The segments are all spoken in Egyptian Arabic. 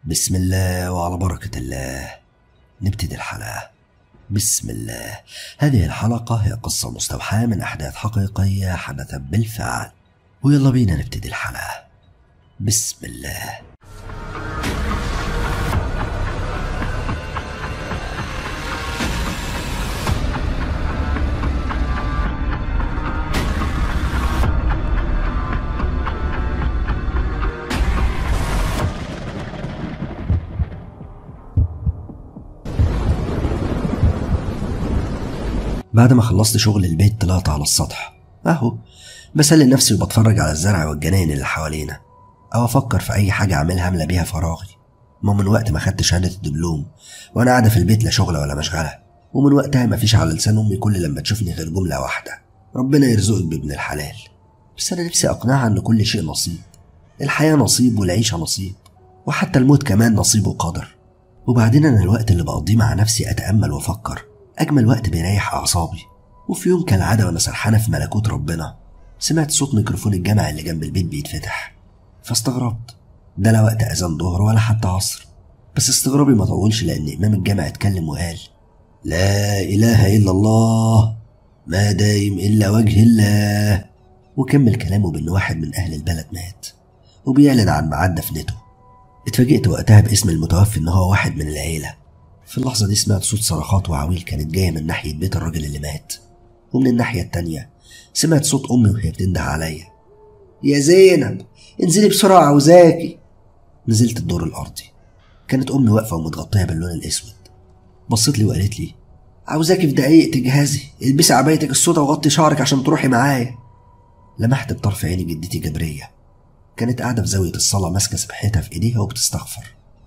بسم الله وعلى بركة الله نبتدي الحلقة بسم الله هذه الحلقة هي قصة مستوحاة من أحداث حقيقية حدثت بالفعل ويلا بينا نبتدي الحلقة بسم الله بعد ما خلصت شغل البيت طلعت على السطح اهو بسلي نفسي وبتفرج على الزرع والجناين اللي حوالينا او افكر في اي حاجه اعملها املى بيها فراغي ما من وقت ما خدت شهاده الدبلوم وانا قاعده في البيت لا شغله ولا مشغله ومن وقتها مفيش على لسان امي كل لما تشوفني غير جمله واحده ربنا يرزقك بابن الحلال بس انا نفسي اقنعها ان كل شيء نصيب الحياه نصيب والعيشه نصيب وحتى الموت كمان نصيب وقدر وبعدين انا الوقت اللي بقضيه مع نفسي اتامل وافكر اجمل وقت بيريح اعصابي وفي يوم كالعاده وانا سرحانه في ملكوت ربنا سمعت صوت ميكروفون الجامع اللي جنب البيت بيتفتح فاستغربت ده لا وقت اذان ظهر ولا حتى عصر بس استغرابي ما طولش لان امام الجامع اتكلم وقال لا اله الا الله ما دايم الا وجه الله وكمل كلامه بان واحد من اهل البلد مات وبيعلن عن ميعاد دفنته اتفاجئت وقتها باسم المتوفي ان هو واحد من العيله في اللحظة دي سمعت صوت صرخات وعويل كانت جاية من ناحية بيت الراجل اللي مات ومن الناحية التانية سمعت صوت أمي وهي بتنده عليا يا زينب انزلي بسرعة عاوزاكي نزلت الدور الأرضي كانت أمي واقفة ومتغطية باللون الأسود بصت لي وقالت لي عاوزاكي في دقايق تجهزي البسي عبايتك السودا وغطي شعرك عشان تروحي معايا لمحت بطرف عيني جدتي جبرية كانت قاعدة في زاوية الصلاة ماسكة سبحتها في إيديها وبتستغفر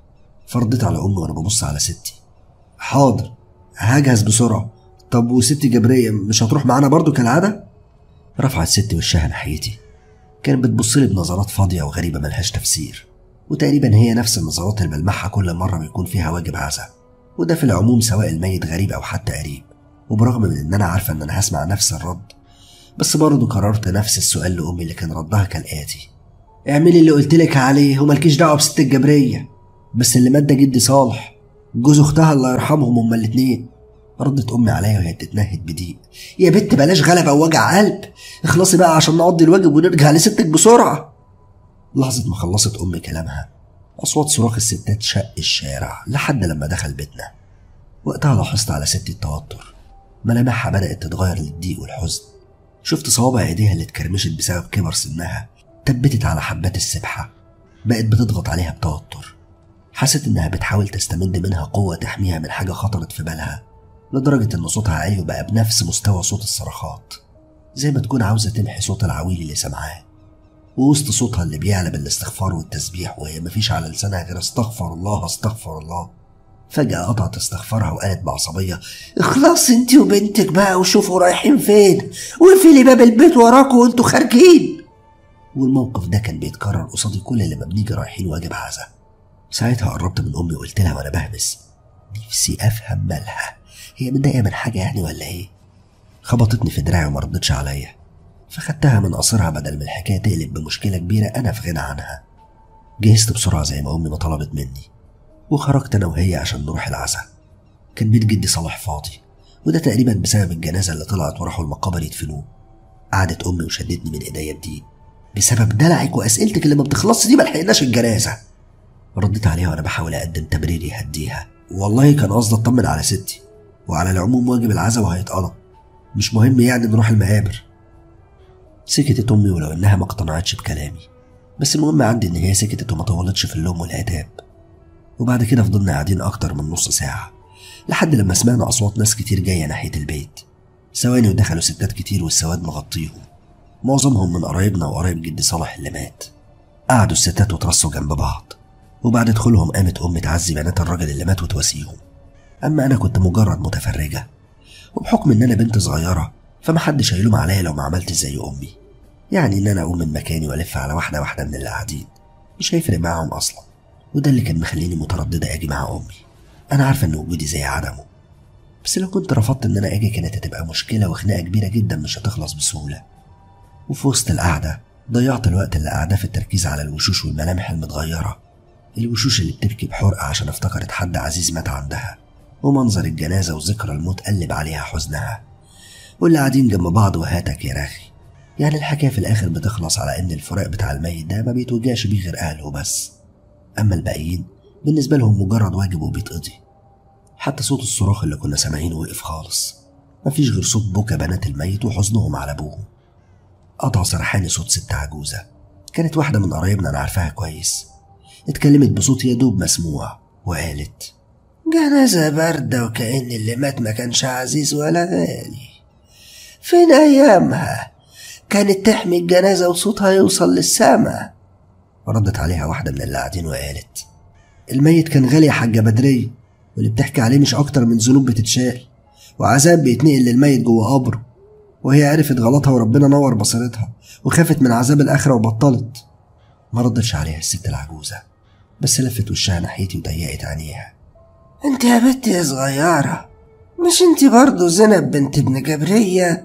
فرديت على أمي وأنا ببص على ستي حاضر هجهز بسرعة طب وستي جبرية مش هتروح معانا برضو كالعادة؟ رفعت ستي وشها ناحيتي كانت بتبصلي بنظرات فاضية وغريبة ملهاش تفسير وتقريبا هي نفس النظرات اللي بلمحها كل مرة بيكون فيها واجب عزاء وده في العموم سواء الميت غريب أو حتى قريب وبرغم من إن أنا عارفة إن أنا هسمع نفس الرد بس برضه قررت نفس السؤال لأمي اللي كان ردها كالآتي اعملي اللي قلتلك عليه وملكيش دعوة بست الجبرية بس اللي مات ده جدي صالح جوز اختها الله يرحمهم هما الاتنين ردت امي عليا وهي بتتنهد بضيق يا بت بلاش غلبه ووجع قلب اخلصي بقى عشان نقضي الواجب ونرجع لستك بسرعه لحظه ما خلصت امي كلامها اصوات صراخ الستات شق الشارع لحد لما دخل بيتنا وقتها لاحظت على ستي التوتر ملامحها بدات تتغير للضيق والحزن شفت صوابع ايديها اللي اتكرمشت بسبب كبر سنها تبتت على حبات السبحه بقت بتضغط عليها بتوتر حست إنها بتحاول تستمد منها قوة تحميها من حاجة خطرت في بالها لدرجة إن صوتها عالي وبقى بنفس مستوى صوت الصرخات زي ما تكون عاوزة تمحي صوت العويل اللي سمعاه ووسط صوتها اللي بيعلى بالاستغفار والتسبيح وهي مفيش على لسانها غير استغفر الله استغفر الله فجأة قطعت استغفارها وقالت بعصبية اخلص انت وبنتك بقى وشوفوا رايحين فين واقفلي باب البيت وراكوا وانتوا خارجين والموقف ده كان بيتكرر قصادي كل لما بنيجي رايحين واجب عزا ساعتها قربت من امي وقلت لها وانا بهمس نفسي افهم مالها هي متضايقه من حاجه يعني ولا ايه خبطتني في دراعي وما ردتش عليا فخدتها من قصرها بدل ما الحكايه تقلب بمشكله كبيره انا في غنى عنها جهزت بسرعه زي ما امي ما طلبت مني وخرجت انا وهي عشان نروح العزا كان بيت جدي صالح فاضي وده تقريبا بسبب الجنازه اللي طلعت وراحوا المقابر يدفنوه قعدت امي وشدتني من ايديا بدي بسبب دلعك واسئلتك اللي ما بتخلصش دي ما لحقناش الجنازه رديت عليها وانا بحاول اقدم تبرير يهديها والله كان قصدي اطمن على ستي وعلى العموم واجب العزا وهيتقضى مش مهم يعني نروح المقابر سكتت امي ولو انها ما اقتنعتش بكلامي بس المهم عندي ان هي سكتت وما طولتش في اللوم والعتاب وبعد كده فضلنا قاعدين اكتر من نص ساعه لحد لما سمعنا اصوات ناس كتير جايه ناحيه البيت ثواني ودخلوا ستات كتير والسواد مغطيهم معظمهم من قرايبنا وقرايب جدي صالح اللي مات قعدوا الستات وترصوا جنب بعض وبعد دخولهم قامت أمي تعزي بنات الراجل اللي مات وتواسيهم أما أنا كنت مجرد متفرجة وبحكم إن أنا بنت صغيرة فمحدش هيلوم عليا لو ما عملتش زي أمي يعني إن أنا أقوم من مكاني وألف على واحدة واحدة من اللي قاعدين مش هيفرق معاهم أصلا وده اللي كان مخليني مترددة أجي مع أمي أنا عارفة إن وجودي زي عدمه بس لو كنت رفضت إن أنا أجي كانت هتبقى مشكلة وخناقة كبيرة جدا مش هتخلص بسهولة وفي وسط القعدة ضيعت الوقت اللي قعداه في التركيز على الوشوش والملامح المتغيرة الوشوش اللي بتبكي بحرقة عشان افتكرت حد عزيز مات عندها ومنظر الجنازة وذكرى الموت قلب عليها حزنها واللي قاعدين جنب بعض وهاتك يا راخي يعني الحكاية في الآخر بتخلص على إن الفراق بتاع الميت ده ما بيتوجعش بيه غير أهله بس أما الباقيين بالنسبة لهم مجرد واجب وبيتقضي حتى صوت الصراخ اللي كنا سامعينه وقف خالص مفيش غير صوت بكا بنات الميت وحزنهم على أبوهم قطع سرحاني صوت ست عجوزة كانت واحدة من قرايبنا أنا عارفاها كويس اتكلمت بصوت يا دوب مسموع وقالت جنازة باردة وكأن اللي مات ما كانش عزيز ولا غالي فين أيامها كانت تحمي الجنازة وصوتها يوصل للسما ردت عليها واحدة من اللي قاعدين وقالت الميت كان غالي يا حاجة بدرية واللي بتحكي عليه مش أكتر من ذنوب بتتشال وعذاب بيتنقل للميت جوه قبره وهي عرفت غلطها وربنا نور بصيرتها وخافت من عذاب الآخرة وبطلت ما ردتش عليها الست العجوزة بس لفت وشها ناحيتي وضيقت عينيها انت يا بنت يا صغيرة مش انت برضه زينب بنت ابن جبرية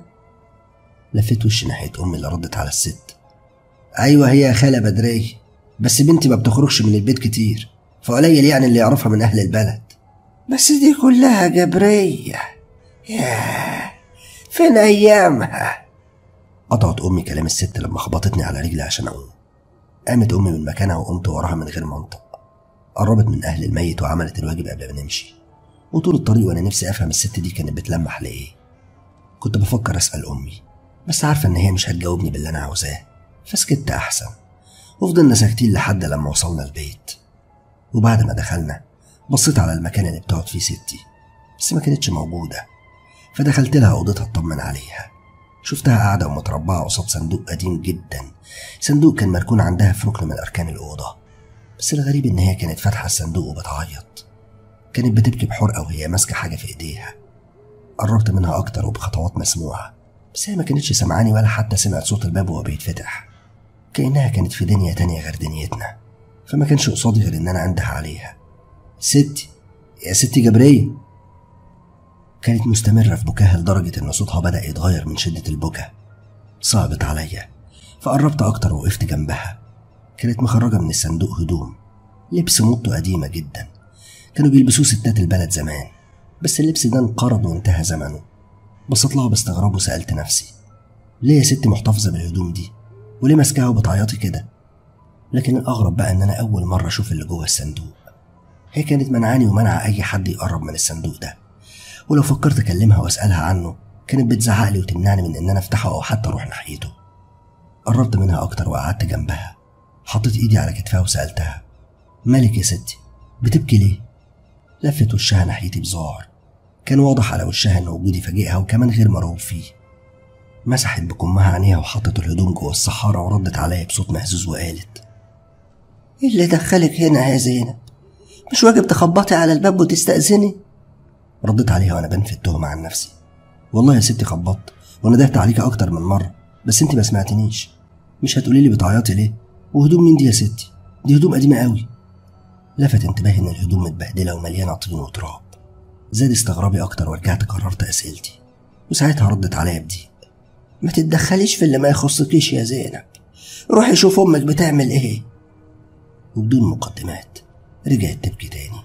لفت وشي ناحية أمي اللي ردت على الست أيوة هي يا خالة بدرية بس بنتي ما بتخرجش من البيت كتير فقليل يعني اللي يعرفها من أهل البلد بس دي كلها جبرية ياه فين أيامها قطعت أمي كلام الست لما خبطتني على رجلي عشان أقوم قامت أمي من مكانها وقمت وراها من غير منطق قربت من أهل الميت وعملت الواجب قبل ما نمشي وطول الطريق وأنا نفسي أفهم الست دي كانت بتلمح لإيه كنت بفكر أسأل أمي بس عارفة إن هي مش هتجاوبني باللي أنا عاوزاه فسكت أحسن وفضلنا ساكتين لحد لما وصلنا البيت وبعد ما دخلنا بصيت على المكان اللي بتقعد فيه ستي بس ما كانتش موجودة فدخلت لها أوضتها أطمن عليها شفتها قاعدة ومتربعة قصاد صندوق قديم جدا صندوق كان مركون عندها في ركن من أركان الأوضة بس الغريب إن هي كانت فاتحة الصندوق وبتعيط كانت بتبكي بحرقة وهي ماسكة حاجة في إيديها قربت منها أكتر وبخطوات مسموعة بس هي ما كانتش سمعاني ولا حتى سمعت صوت الباب وهو بيتفتح كأنها كانت في دنيا تانية غير دنيتنا فما كانش قصادي غير إن أنا أنده عليها ستي يا ستي جبرية كانت مستمرة في بكاها لدرجة إن صوتها بدأ يتغير من شدة البكا صعبت عليا فقربت أكتر ووقفت جنبها كانت مخرجة من الصندوق هدوم لبس موضته قديمة جدا كانوا بيلبسوه ستات البلد زمان بس اللبس ده انقرض وانتهى زمنه بصيت لها باستغراب وسألت نفسي ليه يا ستي محتفظة بالهدوم دي وليه ماسكاها وبتعيطي كده لكن الأغرب بقى إن أنا أول مرة أشوف اللي جوه الصندوق هي كانت منعاني ومنع أي حد يقرب من الصندوق ده ولو فكرت أكلمها وأسألها عنه كانت بتزعق لي وتمنعني من إن أنا أفتحه أو حتى أروح ناحيته قربت منها أكتر وقعدت جنبها حطيت إيدي على كتفها وسألتها مالك يا ستي بتبكي ليه؟ لفت وشها ناحيتي بذعر كان واضح على وشها إن وجودي فاجئها وكمان غير مرغوب فيه مسحت بكمها عينيها وحطت الهدوم جوه الصحارى وردت عليا بصوت مهزوز وقالت ايه اللي دخلك هنا يا زينب مش واجب تخبطي على الباب وتستأذني رديت عليها وانا بنفي التهمة عن نفسي والله يا ستي خبطت وندهت عليك اكتر من مرة بس انت ما سمعتنيش مش هتقولي لي بتعيطي ليه وهدوم مين دي يا ستي دي هدوم قديمة قوي لفت انتباهي ان الهدوم متبهدلة ومليانة طين وتراب زاد استغرابي اكتر ورجعت كررت اسئلتي وساعتها ردت عليا بضيق ما تتدخليش في اللي ما يخصكيش يا زينب روحي شوف امك بتعمل ايه وبدون مقدمات رجعت تبكي تاني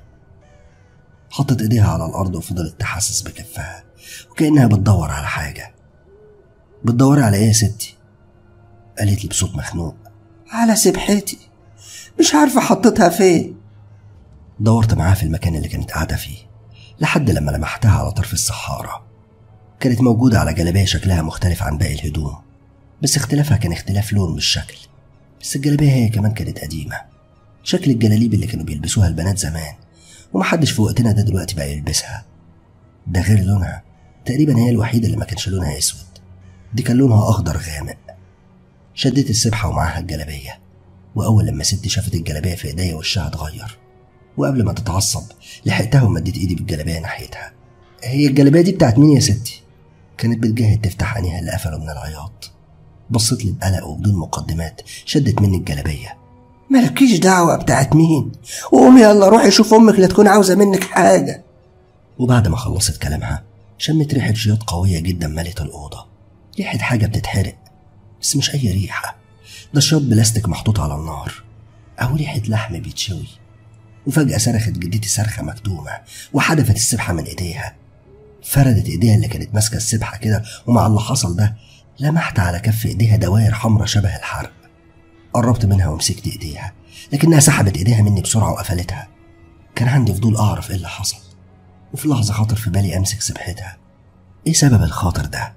حطت ايديها على الارض وفضلت تحسس بكفها وكانها بتدور على حاجه بتدوري على ايه يا ستي قالت لي بصوت مخنوق على سبحتي مش عارفة حطيتها فين دورت معاها في المكان اللي كانت قاعده فيه لحد لما لمحتها على طرف الصحارى كانت موجودة على جلابية شكلها مختلف عن باقي الهدوم بس اختلافها كان اختلاف لون مش شكل بس الجلابية هي كمان كانت قديمة شكل الجلاليب اللي كانوا بيلبسوها البنات زمان ومحدش في وقتنا ده دلوقتي بقى يلبسها ده غير لونها تقريبا هي الوحيدة اللي ما كانش لونها اسود دي كان لونها اخضر غامق شديت السبحة ومعاها الجلابية وأول لما ستي شافت الجلابية في إيديا وشها اتغير وقبل ما تتعصب لحقتها ومديت إيدي بالجلابية ناحيتها هي الجلابية دي بتاعت مين يا ستي؟ كانت بتجاهد تفتح عينيها اللي قفلوا من العياط بصت لي بقلق وبدون مقدمات شدت مني الجلابية مالكيش دعوة بتاعت مين وقومي يلا روحي شوف امك لا تكون عاوزة منك حاجة وبعد ما خلصت كلامها شمت ريحة شياط قوية جدا ملت الأوضة ريحة حاجة بتتحرق بس مش أي ريحة ده شياط بلاستيك محطوط على النار أو ريحة لحم بيتشوي وفجأة صرخت جدتي صرخة مكتومة وحدفت السبحة من إيديها فردت إيديها اللي كانت ماسكة السبحة كده ومع اللي حصل ده لمحت على كف إيديها دواير حمرة شبه الحرق قربت منها ومسكت إيديها لكنها سحبت إيديها مني بسرعة وقفلتها كان عندي فضول أعرف إيه اللي حصل وفي لحظة خاطر في بالي أمسك سبحتها إيه سبب الخاطر ده؟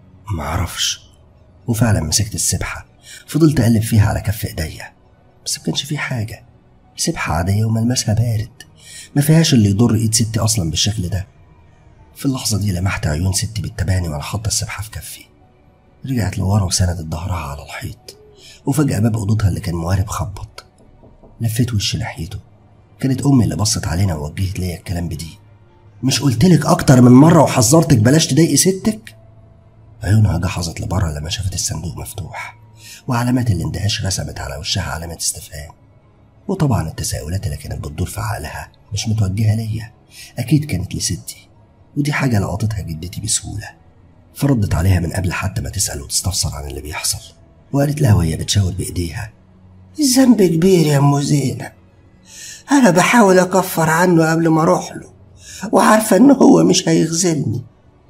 معرفش وفعلا مسكت السبحة فضلت أقلب فيها على كف إيديا بس ما كانش فيه حاجة سبحة عادية وملمسها بارد ما فيهاش اللي يضر إيد ستي أصلا بالشكل ده في اللحظة دي لمحت عيون ستي بالتباني وأنا حاطة السبحة في كفي رجعت لورا وسندت ظهرها على الحيط وفجأة باب أوضتها اللي كان موارب خبط لفيت وشي ناحيته كانت أمي اللي بصت علينا ووجهت ليا الكلام بدي مش قلتلك أكتر من مرة وحذرتك بلاش تضايقي ستك عيونها جحظت لبره لما شافت الصندوق مفتوح وعلامات الاندهاش رسمت على وشها علامة استفهام وطبعا التساؤلات اللي كانت بتدور في عقلها مش متوجهة ليا أكيد كانت لستي ودي حاجة لقطتها جدتي بسهولة فردت عليها من قبل حتى ما تسأل وتستفسر عن اللي بيحصل وقالت لها وهي بتشاور بإيديها الذنب كبير يا أم زينب أنا بحاول أكفر عنه قبل ما أروح له وعارفة إن هو مش هيخذلني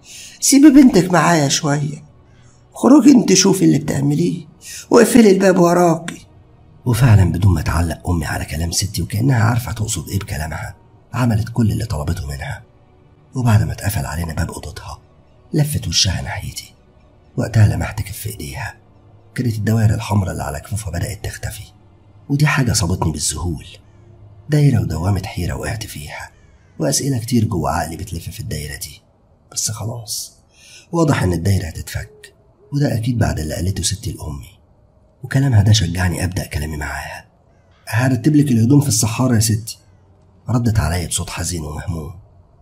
سيبي بنتك معايا شوية خروجي انت شوفي اللي بتعمليه واقفلي الباب وراكي وفعلا بدون ما تعلق أمي على كلام ستي وكأنها عارفة تقصد إيه بكلامها عملت كل اللي طلبته منها وبعد ما اتقفل علينا باب أوضتها لفت وشها ناحيتي وقتها لمحت كف إيديها كانت الدوائر الحمراء اللي على كفوفها بدأت تختفي ودي حاجة صابتني بالذهول دايرة ودوامة حيرة وقعت فيها وأسئلة كتير جوه عقلي بتلف في الدايرة دي بس خلاص واضح إن الدايرة هتتفك وده أكيد بعد اللي قالته ستي لأمي وكلامها ده شجعني أبدأ كلامي معاها هرتب لك الهدوم في الصحارى يا ستي ردت عليا بصوت حزين ومهموم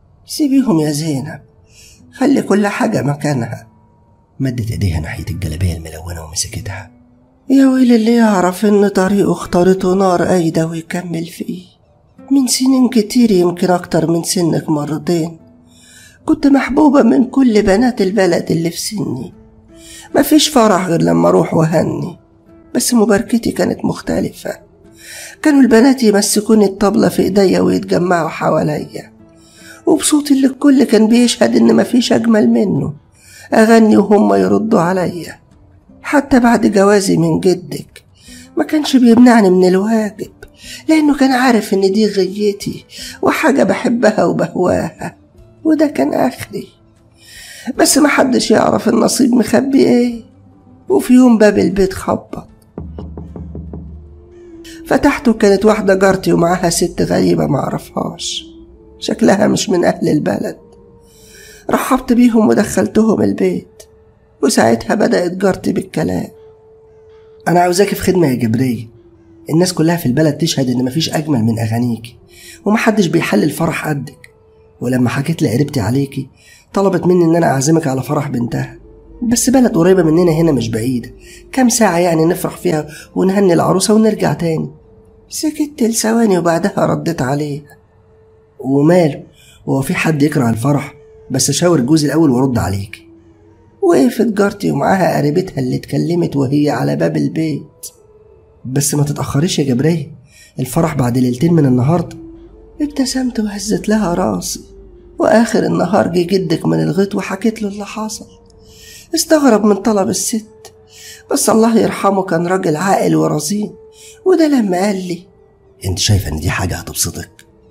سيبيهم يا زينب خلي كل حاجة مكانها مدت ايديها ناحية الجلابية الملونة ومسكتها يا ويل اللي يعرف إن طريقه اختارته نار قايدة ويكمل فيه من سنين كتير يمكن أكتر من سنك مرتين كنت محبوبة من كل بنات البلد اللي في سني مفيش فرح غير لما أروح وهني بس مباركتي كانت مختلفة كانوا البنات يمسكوني الطبلة في إيديا ويتجمعوا حواليا وبصوتي اللي الكل كان بيشهد إن مفيش أجمل منه أغني وهم يردوا عليا حتى بعد جوازي من جدك ما كانش بيمنعني من الواجب لأنه كان عارف إن دي غيتي وحاجة بحبها وبهواها وده كان آخري بس محدش يعرف النصيب مخبي إيه وفي يوم باب البيت خبط فتحته كانت واحدة جارتي ومعاها ست غريبة معرفهاش شكلها مش من أهل البلد رحبت بيهم ودخلتهم البيت وساعتها بدأت جارتي بالكلام أنا عاوزاكي في خدمة يا جبرية الناس كلها في البلد تشهد إن مفيش أجمل من أغانيكي ومحدش بيحلل فرح قدك ولما حكيت لقريبتي عليكي طلبت مني إن أنا أعزمك على فرح بنتها بس بلد قريبة مننا هنا مش بعيدة كام ساعة يعني نفرح فيها ونهني العروسة ونرجع تاني سكت لثواني وبعدها رديت عليها وماله هو في حد يكره الفرح بس شاور جوزي الأول وارد عليك وقفت جارتي ومعاها قريبتها اللي اتكلمت وهي على باب البيت بس ما تتأخريش يا جبرية الفرح بعد ليلتين من النهاردة ابتسمت وهزت لها راسي وآخر النهار جه جدك من الغيط وحكيت له اللي حصل استغرب من طلب الست بس الله يرحمه كان راجل عاقل ورزين وده لما قال لي انت شايفة ان دي حاجة هتبسطك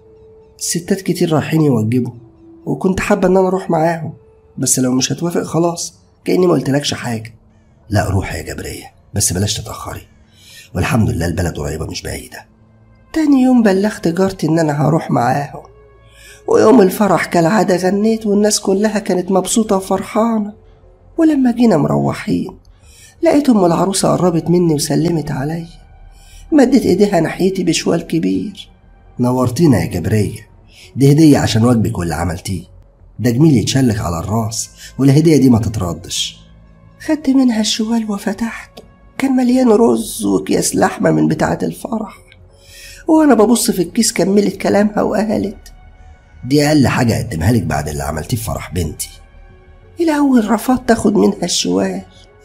ستات كتير رايحين يوجبوا وكنت حابة ان انا اروح معاهم بس لو مش هتوافق خلاص كأني ما قلتلكش حاجة لا روحي يا جبرية بس بلاش تتأخري والحمد لله البلد قريبة مش بعيدة تاني يوم بلغت جارتي ان انا هروح معاهم ويوم الفرح كالعادة غنيت والناس كلها كانت مبسوطة وفرحانة ولما جينا مروحين لقيت ام العروسة قربت مني وسلمت عليا مدت ايديها ناحيتي بشوال كبير نورتينا يا جبرية دي هدية عشان واجبك واللي عملتيه ده جميل يتشلك على الراس والهدية دي ما تتردش خدت منها الشوال وفتحته كان مليان رز وأكياس لحمة من بتاعة الفرح وأنا ببص في الكيس كملت كلامها وقالت دي أقل حاجة أقدمها لك بعد اللي عملتيه في فرح بنتي الأول رفضت أخد منها الشوال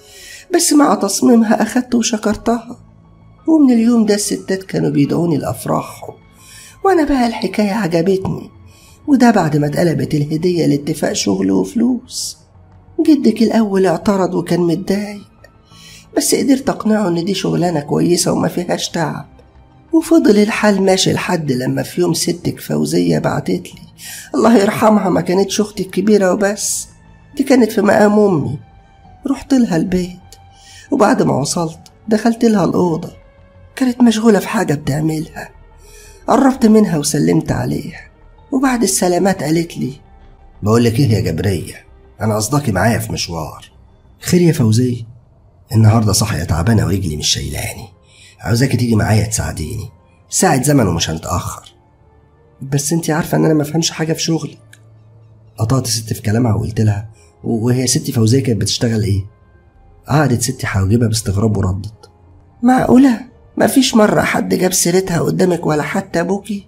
بس مع تصميمها أخدته وشكرتها ومن اليوم ده الستات كانوا بيدعوني لأفراحهم وأنا بقى الحكاية عجبتني وده بعد ما اتقلبت الهدية لاتفاق شغل وفلوس جدك الأول اعترض وكان متضايق بس قدرت أقنعه إن دي شغلانة كويسة وما فيهاش تعب وفضل الحال ماشي لحد لما في يوم ستك فوزية بعتتلي الله يرحمها ما كانتش أختي الكبيرة وبس دي كانت في مقام أمي رحت لها البيت وبعد ما وصلت دخلت لها الأوضة كانت مشغولة في حاجة بتعملها قربت منها وسلمت عليها وبعد السلامات قالت لي بقول لك ايه يا جبرية انا قصدكي معايا في مشوار خير يا فوزية النهاردة صاحية تعبانة ورجلي مش شايلاني عاوزاكي تيجي معايا تساعديني ساعة زمن ومش هنتأخر بس انت عارفة ان انا ما فهمش حاجة في شغلك قطعت ست في كلامها وقلت لها وهي ستي فوزية كانت بتشتغل ايه قعدت ستي حواجبها باستغراب وردت معقولة مفيش مرة حد جاب سيرتها قدامك ولا حتى أبوكي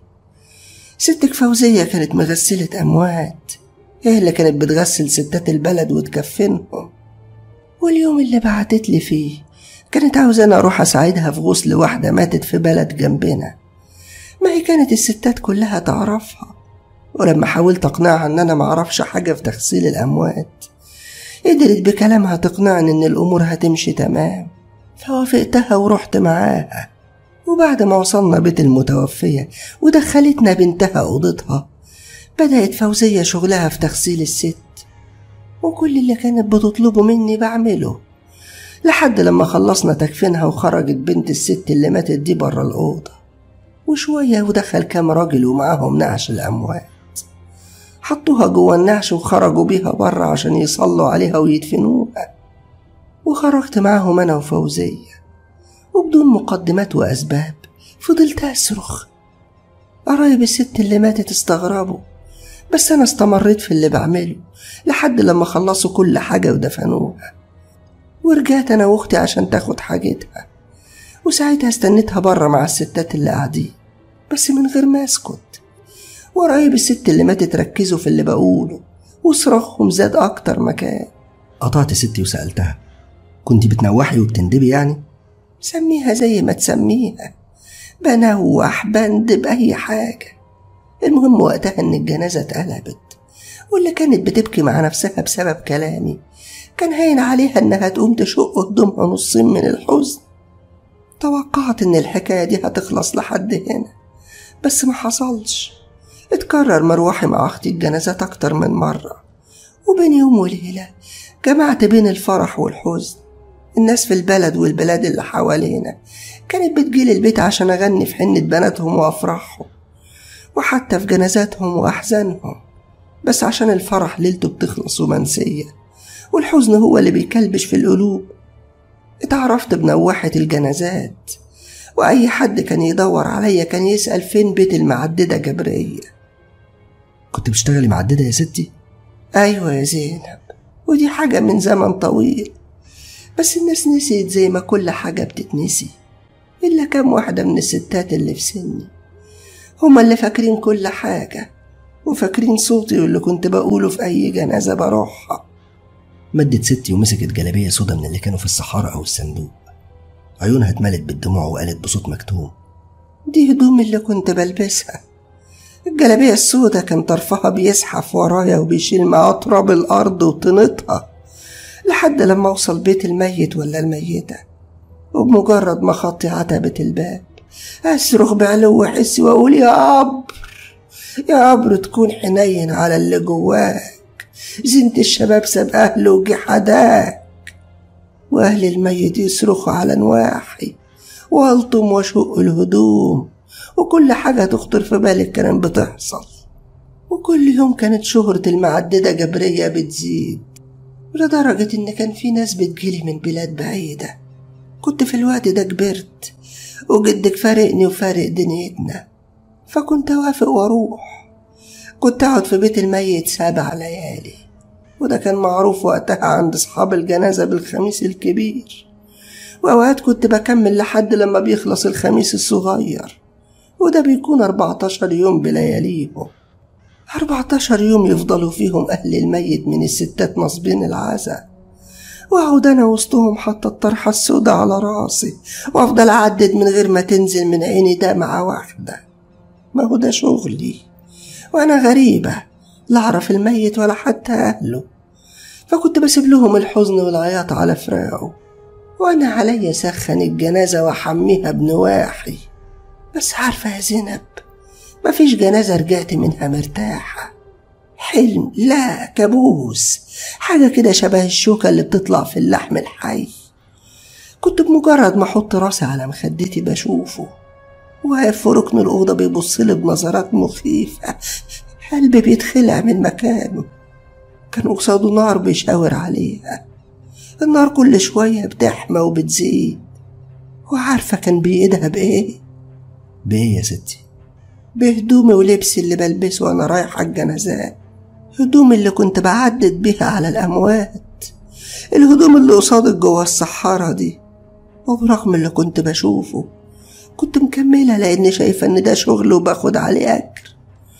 ستك فوزية كانت مغسلة أموات هي اللي كانت بتغسل ستات البلد وتكفنهم واليوم اللي بعتت لي فيه كانت عاوزاني أروح أساعدها في غسل واحدة ماتت في بلد جنبنا ما هي كانت الستات كلها تعرفها ولما حاولت أقنعها إن أنا معرفش حاجة في تغسيل الأموات قدرت بكلامها تقنعني إن الأمور هتمشي تمام فوافقتها ورحت معاها وبعد ما وصلنا بيت المتوفية ودخلتنا بنتها أوضتها بدأت فوزية شغلها في تغسيل الست وكل اللي كانت بتطلبه مني بعمله لحد لما خلصنا تكفينها وخرجت بنت الست اللي ماتت دي برا الأوضة وشوية ودخل كام راجل ومعاهم نعش الأموات حطوها جوا النعش وخرجوا بيها برا عشان يصلوا عليها ويدفنوها وخرجت معاهم أنا وفوزية وبدون مقدمات وأسباب فضلت أصرخ قرايب الست اللي ماتت استغربوا بس أنا استمريت في اللي بعمله لحد لما خلصوا كل حاجة ودفنوها ورجعت أنا وأختي عشان تاخد حاجتها وساعتها استنيتها بره مع الستات اللي قاعدين بس من غير ما أسكت وقرايب الست اللي ماتت ركزوا في اللي بقوله وصراخهم زاد أكتر مكان قطعت ستي وسألتها كنت بتنوحي وبتندبي يعني سميها زي ما تسميها بنوح بندب أي حاجة المهم وقتها إن الجنازة اتقلبت واللي كانت بتبكي مع نفسها بسبب كلامي كان هين عليها إنها تقوم تشق هدومها نصين من الحزن توقعت إن الحكاية دي هتخلص لحد هنا بس ما حصلش اتكرر مروحي مع أختي الجنازات أكتر من مرة وبين يوم وليلة جمعت بين الفرح والحزن الناس في البلد والبلاد اللي حوالينا كانت بتجيلي البيت عشان أغني في حنة بناتهم وأفراحهم وحتى في جنازاتهم وأحزانهم بس عشان الفرح ليلته بتخلص ومنسية والحزن هو اللي بيكلبش في القلوب اتعرفت بنوحة الجنازات وأي حد كان يدور عليا كان يسأل فين بيت المعددة جبرية كنت بتشتغلي معددة يا ستي؟ أيوة يا زينب ودي حاجة من زمن طويل بس الناس نسيت زي ما كل حاجة بتتنسي إلا كام واحدة من الستات اللي في سني هما اللي فاكرين كل حاجة وفاكرين صوتي واللي كنت بقوله في أي جنازة بروحها مدت ستي ومسكت جلابية سودا من اللي كانوا في الصحارى أو الصندوق عيونها اتملت بالدموع وقالت بصوت مكتوم دي هدوم اللي كنت بلبسها الجلابية السودة كان طرفها بيزحف ورايا وبيشيل معاه تراب الأرض وطينتها لحد لما أوصل بيت الميت ولا الميتة وبمجرد ما خطي عتبة الباب أصرخ بعلو حسي وأقول يا عبر يا عبر تكون حنين على اللي جواك زينة الشباب ساب أهله وجي حداك وأهل الميت يصرخوا على نواحي وألطم وأشق الهدوم وكل حاجة تخطر في بالك كانت بتحصل وكل يوم كانت شهرة المعددة جبرية بتزيد لدرجة إن كان في ناس بتجيلي من بلاد بعيدة كنت في الوقت ده كبرت وجدك فارقني وفارق دنيتنا فكنت أوافق وأروح كنت أقعد في بيت الميت سبع ليالي وده كان معروف وقتها عند أصحاب الجنازة بالخميس الكبير وأوقات كنت بكمل لحد لما بيخلص الخميس الصغير وده بيكون 14 يوم بلياليهم 14 يوم يفضلوا فيهم أهل الميت من الستات نصبين العزا وأقعد أنا وسطهم حاطة الطرحة السوداء على راسي وأفضل أعدد من غير ما تنزل من عيني دمعة واحدة ما هو ده شغلي وأنا غريبة لا أعرف الميت ولا حتى أهله فكنت بسيب لهم الحزن والعياط على فراقه وأنا عليا أسخن الجنازة وأحميها بنواحي بس عارفة يا زينب مفيش جنازة رجعت منها مرتاحة حلم لا كابوس حاجة كده شبه الشوكة اللي بتطلع في اللحم الحي كنت بمجرد ما أحط راسي على مخدتي بشوفه واقف في ركن الأوضة بيبصلي بنظرات مخيفة قلبي بيتخلع من مكانه كان قصاده نار بيشاور عليها النار كل شوية بتحمى وبتزيد وعارفة كان بإيدها بإيه بإيه يا ستي بهدومي ولبسي اللي بلبسه وأنا رايحة الجنازات هدومي اللي كنت بعدد بيها على الأموات الهدوم اللي قصادك جوا الصحارة دي وبرغم اللي كنت بشوفه كنت مكملة لأني شايفة إن ده شغل وباخد عليه أجر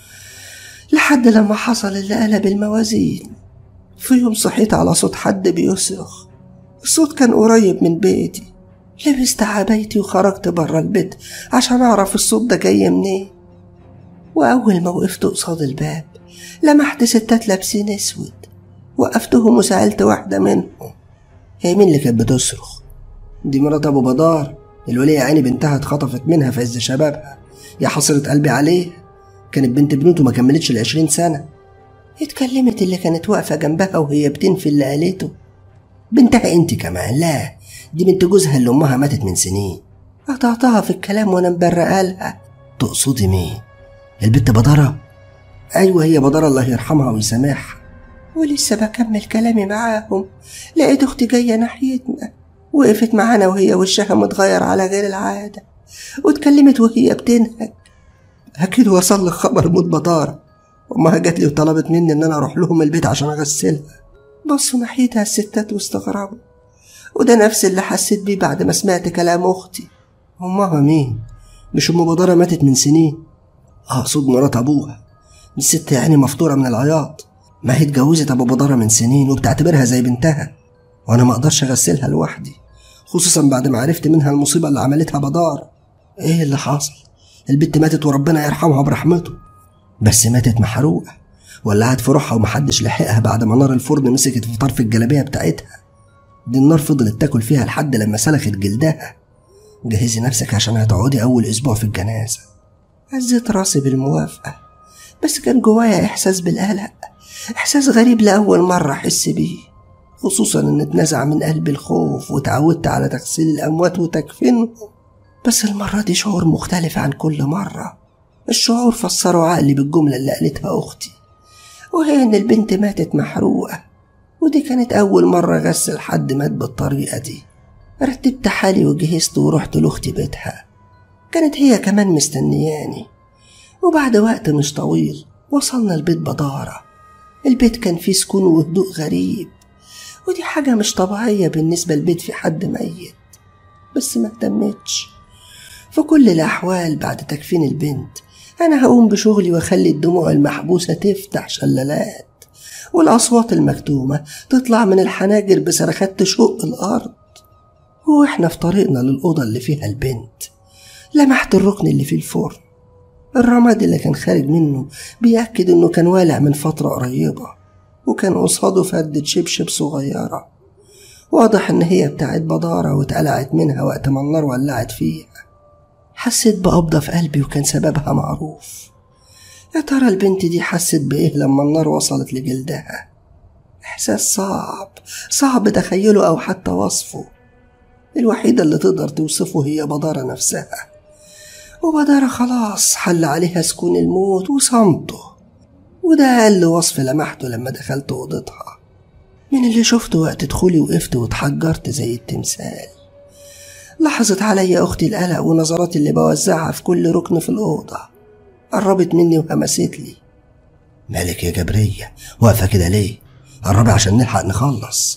لحد لما حصل اللي قلب الموازين في يوم صحيت على صوت حد بيصرخ الصوت كان قريب من بيتي لبست عبايتي وخرجت برا البيت عشان أعرف الصوت ده جاي منين وأول ما وقفت قصاد الباب لمحت ستات لابسين أسود وقفتهم وسألت واحدة منهم هي مين اللي كانت بتصرخ؟ دي مرات أبو بدار الولية عيني بنتها اتخطفت منها في عز شبابها يا حسرة قلبي عليه كانت بنت بنوته ما كملتش العشرين سنة اتكلمت اللي كانت واقفة جنبها وهي بتنفي اللي قالته بنتها انت كمان لا دي بنت جوزها اللي امها ماتت من سنين قطعتها في الكلام وانا مبرقة لها تقصدي مين البت بدرة ايوه هي بدرة الله يرحمها ويسامحها ولسه بكمل كلامي معاهم لقيت اختي جاية ناحيتنا وقفت معانا وهي وشها متغير على غير العادة واتكلمت وهي بتنهج أكيد وصل لك خبر موت بدارة أمها جات لي وطلبت مني إن أنا أروح لهم البيت عشان أغسلها بصوا ناحيتها الستات واستغربوا وده نفس اللي حسيت بيه بعد ما سمعت كلام أختي أمها مين؟ مش أم بدارة ماتت من سنين أقصد مرات أبوها دي الست يعني مفطورة من العياط ما هي اتجوزت أبو بدارة من سنين وبتعتبرها زي بنتها وأنا ما أقدرش أغسلها لوحدي خصوصا بعد ما عرفت منها المصيبة اللي عملتها بدار إيه اللي حصل؟ البت ماتت وربنا يرحمها برحمته بس ماتت محروقة ولعت في روحها ومحدش لحقها بعد ما نار الفرن مسكت في طرف الجلابية بتاعتها دي النار فضلت تاكل فيها لحد لما سلخت جلدها جهزي نفسك عشان هتقعدي أول أسبوع في الجنازة هزيت راسي بالموافقة بس كان جوايا إحساس بالقلق إحساس غريب لأول مرة أحس بيه خصوصا إن اتنزع من قلبي الخوف وتعودت على تغسيل الأموات وتكفينهم بس المرة دي شعور مختلف عن كل مرة الشعور فسره عقلي بالجملة اللي قالتها أختي وهي إن البنت ماتت محروقة ودي كانت أول مرة أغسل حد مات بالطريقة دي رتبت حالي وجهزت ورحت لأختي بيتها كانت هي كمان مستنياني وبعد وقت مش طويل وصلنا البيت بدارة البيت كان فيه سكون وهدوء غريب ودي حاجة مش طبيعية بالنسبة لبيت في حد ميت بس ما اهتمتش في كل الأحوال بعد تكفين البنت أنا هقوم بشغلي وأخلي الدموع المحبوسة تفتح شلالات والأصوات المكتومة تطلع من الحناجر بصرخات تشق الأرض وإحنا في طريقنا للأوضة اللي فيها البنت لمحت الركن اللي فيه الفرن الرماد اللي كان خارج منه بيأكد إنه كان والع من فترة قريبة وكان قصاده فدة شبشب صغيرة واضح إن هي بتاعت بدارة واتقلعت منها وقت ما النار ولعت فيها حسيت بقبضة في قلبي وكان سببها معروف يا ترى البنت دي حست بإيه لما النار وصلت لجلدها إحساس صعب صعب تخيله أو حتى وصفه الوحيدة اللي تقدر توصفه هي بدارة نفسها وبدارة خلاص حل عليها سكون الموت وصمته وده أقل وصف لمحته لما دخلت أوضتها من اللي شفته وقت دخولي وقفت واتحجرت زي التمثال لاحظت عليا أختي القلق ونظرات اللي بوزعها في كل ركن في الأوضة قربت مني وهمست لي مالك يا جبرية واقفة كده ليه قربي عشان نلحق نخلص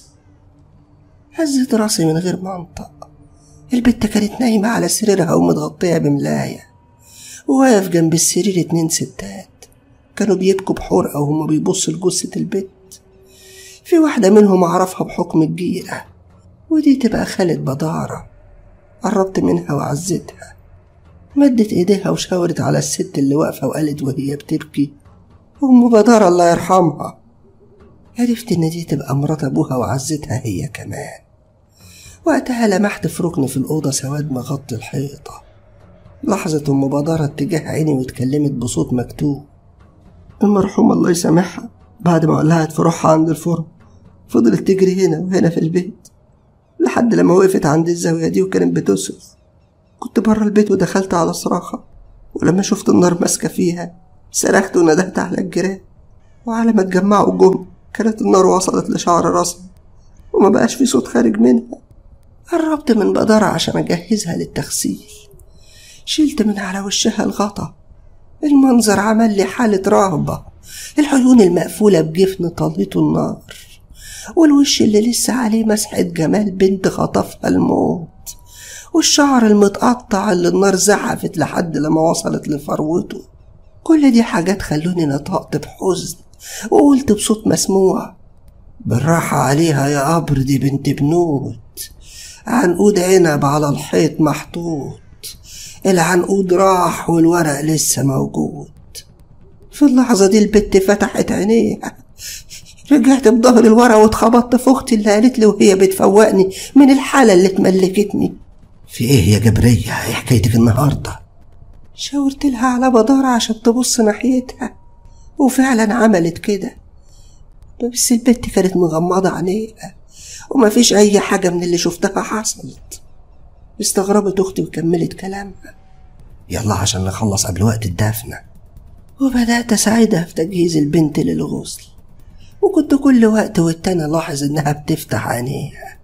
هزت راسي من غير منطق البت كانت نايمة على سريرها ومتغطية بملاية وواقف جنب السرير اتنين ستات كانوا بيبكوا بحرقة وهما بيبصوا لجثة البت في واحدة منهم أعرفها بحكم الجيرة ودي تبقى خالد بدارة قربت منها وعزتها مدت ايديها وشاورت على الست اللي واقفة وقالت وهي بتبكي أم بدار الله يرحمها عرفت إن دي تبقى مرات أبوها وعزتها هي كمان وقتها لمحت في ركن في الأوضة سواد مغطي الحيطة لحظة أم بدارة اتجاه عيني واتكلمت بصوت مكتوب المرحوم الله يسامحها بعد ما ولعت في روحها عند الفرن فضلت تجري هنا وهنا في البيت لحد لما وقفت عند الزاوية دي وكانت بتصرخ كنت بره البيت ودخلت على صراخة ولما شفت النار ماسكة فيها صرخت وندهت على الجيران وعلى ما اتجمعوا جم كانت النار وصلت لشعر راسها وما بقاش في صوت خارج منها قربت من بدارة عشان أجهزها للتغسيل شلت من على وشها الغطا المنظر عمل لي حالة رهبة العيون المقفولة بجفن طلته النار والوش اللي لسه عليه مسحة جمال بنت خطفها الموت والشعر المتقطع اللي النار زحفت لحد لما وصلت لفروته كل دي حاجات خلوني نطقت بحزن وقلت بصوت مسموع بالراحة عليها يا قبر دي بنت بنوت عنقود عنب على الحيط محطوط العنقود راح والورق لسه موجود في اللحظة دي البت فتحت عينيها رجعت بظهر الورق واتخبطت في اختي اللي قالت لي وهي بتفوقني من الحالة اللي اتملكتني في ايه يا جبرية ايه حكايتك النهاردة شاورت لها على بدارة عشان تبص ناحيتها وفعلا عملت كده بس البت كانت مغمضة عينيها ومفيش أي حاجة من اللي شفتها حصلت استغربت أختي وكملت كلامها يلا عشان نخلص قبل وقت الدفنة وبدأت أساعدها في تجهيز البنت للغسل وكنت كل وقت والتاني ألاحظ إنها بتفتح عينيها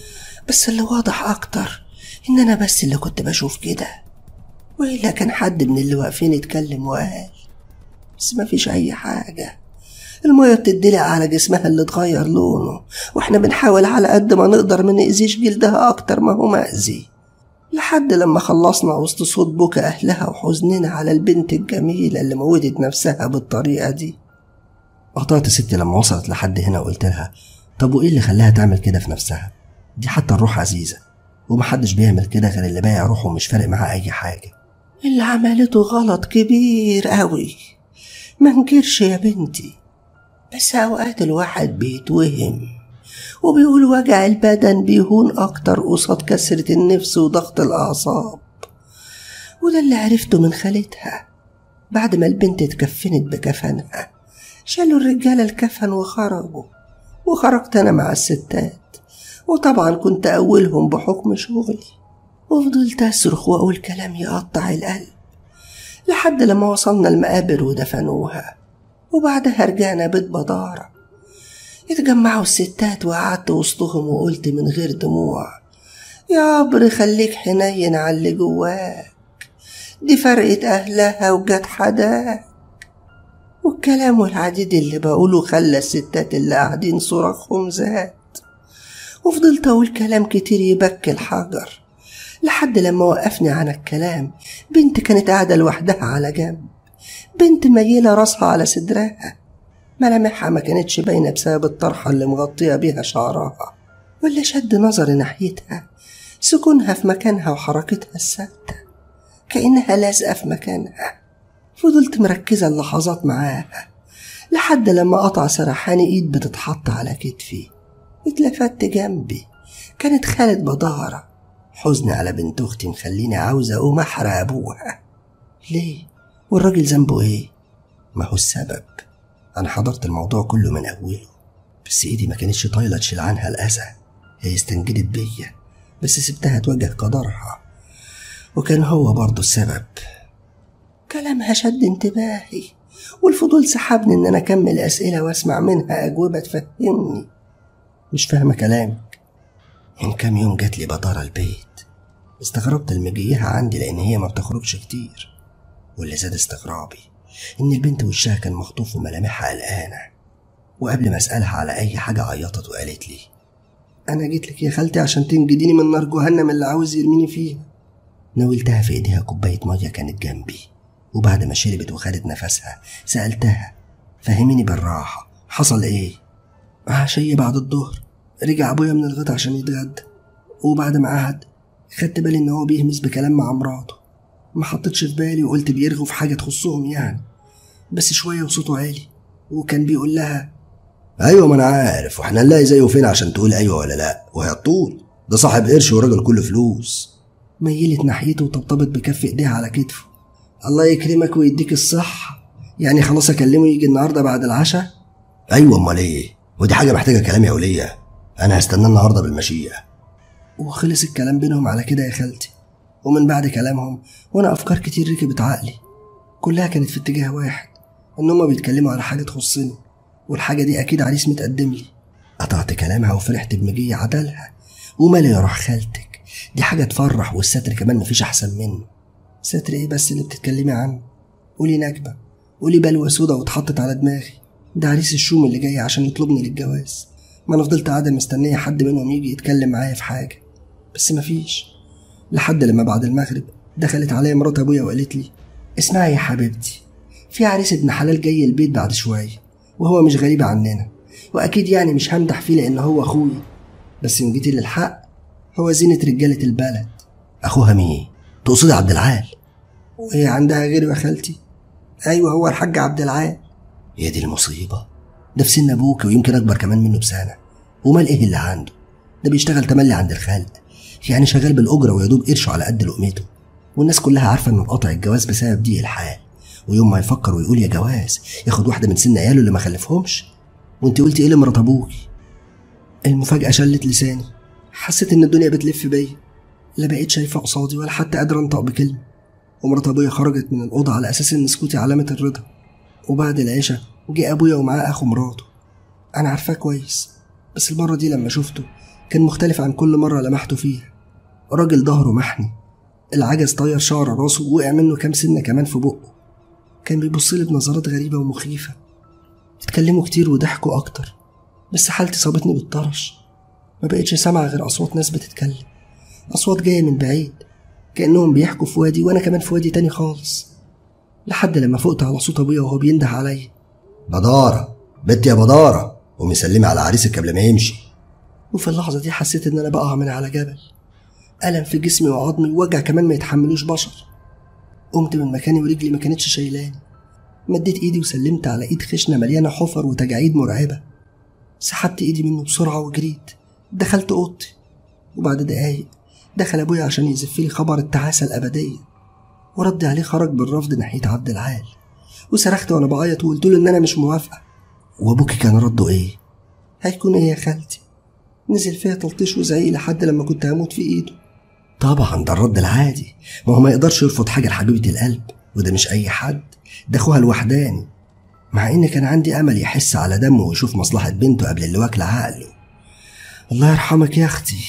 بس اللي واضح أكتر إن أنا بس اللي كنت بشوف كده وإلا كان حد من اللي واقفين اتكلم وقال بس مفيش أي حاجة المية بتدلق على جسمها اللي اتغير لونه واحنا بنحاول على قد ما نقدر ما نأذيش جلدها أكتر ما هو مأذي لحد لما خلصنا وسط صوت بكا أهلها وحزننا على البنت الجميلة اللي موتت نفسها بالطريقة دي قطعت ستي لما وصلت لحد هنا وقلت لها طب وايه اللي خلاها تعمل كده في نفسها دي حتى الروح عزيزة ومحدش بيعمل كده غير اللي بايع روحه ومش فارق معاه أي حاجة اللي عملته غلط كبير قوي ما انكرش يا بنتي بس اوقات الواحد بيتوهم وبيقول وجع البدن بيهون اكتر قصاد كسرة النفس وضغط الاعصاب وده اللي عرفته من خالتها بعد ما البنت اتكفنت بكفنها شالوا الرجالة الكفن وخرجوا وخرجت أنا مع الستات وطبعا كنت أولهم بحكم شغلي وفضلت أصرخ وأقول كلام يقطع القلب لحد لما وصلنا المقابر ودفنوها وبعدها رجعنا بيت بدارة اتجمعوا الستات وقعدت وسطهم وقلت من غير دموع يا عبر خليك حنين على اللي جواك دي فرقت أهلها وجت حداك والكلام والعديد اللي بقوله خلى الستات اللي قاعدين صراخهم زاد وفضلت أقول كلام كتير يبكي الحجر لحد لما وقفني عن الكلام بنت كانت قاعدة لوحدها على جنب بنت ميلة راسها على صدرها ملامحها ما كانتش باينة بسبب الطرحة اللي مغطية بيها شعرها واللي شد نظري ناحيتها سكونها في مكانها وحركتها الثابتة كأنها لازقة في مكانها فضلت مركزة اللحظات معاها لحد لما قطع سرحاني ايد بتتحط على كتفي اتلفت جنبي كانت خالد بدارة حزني على بنت اختي مخليني عاوزة اقوم احرق ابوها ليه والراجل ذنبه ايه ما هو السبب انا حضرت الموضوع كله من اوله بس ايدي ما كانتش طايله تشيل عنها الاذى هي استنجدت بيا بس سبتها تواجه قدرها وكان هو برضه السبب كلامها شد انتباهي والفضول سحبني ان انا اكمل اسئله واسمع منها اجوبه تفهمني مش فاهمه كلامك من كام يوم جات لي بدارة البيت استغربت المجيها عندي لان هي ما بتخرجش كتير واللي زاد استغرابي ان البنت وشها كان مخطوف وملامحها قلقانه وقبل ما اسالها على اي حاجه عيطت وقالت لي انا جيت لك يا خالتي عشان تنجديني من نار جهنم اللي عاوز يرميني فيها ناولتها في ايديها كوبايه ميه كانت جنبي وبعد ما شربت وخدت نفسها سالتها فهميني بالراحه حصل ايه عشية بعد الظهر رجع ابويا من الغدا عشان يتغدى وبعد ما قعد خدت بالي ان هو بيهمس بكلام مع مراته ما حطيتش في بالي وقلت بيرغوا في حاجة تخصهم يعني بس شوية وصوته عالي وكان بيقول لها ايوه ما انا عارف واحنا نلاقي زيه فين عشان تقول ايوه ولا لا وهي الطول ده صاحب قرش وراجل كله فلوس ميلت ناحيته وطبطبت بكف ايديها على كتفه الله يكرمك ويديك الصحة يعني خلاص اكلمه يجي النهارده بعد العشاء ايوه امال ايه ودي حاجه محتاجه كلام يا وليه انا هستنى النهارده بالمشيئه وخلص الكلام بينهم على كده يا خالتي ومن بعد كلامهم وانا افكار كتير ركبت عقلي كلها كانت في اتجاه واحد ان هما بيتكلموا على حاجه تخصني والحاجه دي اكيد عريس متقدم لي قطعت كلامها وفرحت بمجي عدلها ومالي يا روح خالتك دي حاجه تفرح والستر كمان مفيش احسن منه ستر ايه بس اللي بتتكلمي عنه قولي نكبه قولي بلوى سودا واتحطت على دماغي ده عريس الشوم اللي جاي عشان يطلبني للجواز ما انا فضلت قاعده مستنيه حد منهم يجي يتكلم معايا في حاجه بس مفيش لحد لما بعد المغرب دخلت عليا مرات ابويا وقالت لي اسمعي يا حبيبتي في عريس ابن حلال جاي البيت بعد شويه وهو مش غريب عننا واكيد يعني مش همدح فيه لان هو اخوي بس ان جيتي للحق هو زينة رجالة البلد اخوها مين تقصدي عبد العال وهي عندها غيره يا خالتي ايوه هو الحاج عبد العال يا دي المصيبه ده في سن ابوك ويمكن اكبر كمان منه بسنه ومال ايه اللي عنده ده بيشتغل تملي عند الخلق يعني شغال بالاجره ويدوب قرشه على قد لقمته والناس كلها عارفه انه قاطع الجواز بسبب ضيق الحال ويوم ما يفكر ويقول يا جواز ياخد واحده من سن عياله اللي ما خلفهمش وانت قلتي ايه لمرات ابوكي المفاجاه شلت لساني حسيت ان الدنيا بتلف بيا لا بقيت شايفه قصادي ولا حتى قادره انطق بكلمه ومرات ابويا خرجت من الاوضه على اساس ان سكوتي علامه الرضا وبعد العشاء جه ابويا ومعاه اخو مراته انا عارفاه كويس بس المره دي لما شفته كان مختلف عن كل مره لمحته فيها راجل ظهره محني العجز طير شعر راسه ووقع منه كام سنه كمان في بقه كان بيبص لي بنظرات غريبه ومخيفه اتكلموا كتير وضحكوا اكتر بس حالتي صابتني بالطرش ما بقتش سامعه غير اصوات ناس بتتكلم اصوات جايه من بعيد كانهم بيحكوا في وادي وانا كمان في وادي تاني خالص لحد لما فقت على صوت ابويا وهو بينده عليا بداره بنت يا بداره قومي سلمي على عريسك قبل ما يمشي وفي اللحظه دي حسيت ان انا بقع من على جبل الم في جسمي وعظمي ووجع كمان ما يتحملوش بشر قمت من مكاني ورجلي ما كانتش شايلاني مديت ايدي وسلمت على ايد خشنه مليانه حفر وتجاعيد مرعبه سحبت ايدي منه بسرعه وجريت دخلت اوضتي وبعد دقايق دخل ابويا عشان يزف لي خبر التعاسه الابديه ورد عليه خرج بالرفض ناحيه عبد العال وصرخت وانا بعيط وقلت له ان انا مش موافقه وابوكي كان رده ايه هيكون ايه يا خالتي نزل فيا تلطيش وزعيق لحد لما كنت هموت في ايده طبعا ده الرد العادي ما هو ما يقدرش يرفض حاجه لحبيبه القلب وده مش اي حد ده اخوها الوحداني مع ان كان عندي امل يحس على دمه ويشوف مصلحه بنته قبل اللي واكله عقله الله يرحمك يا اختي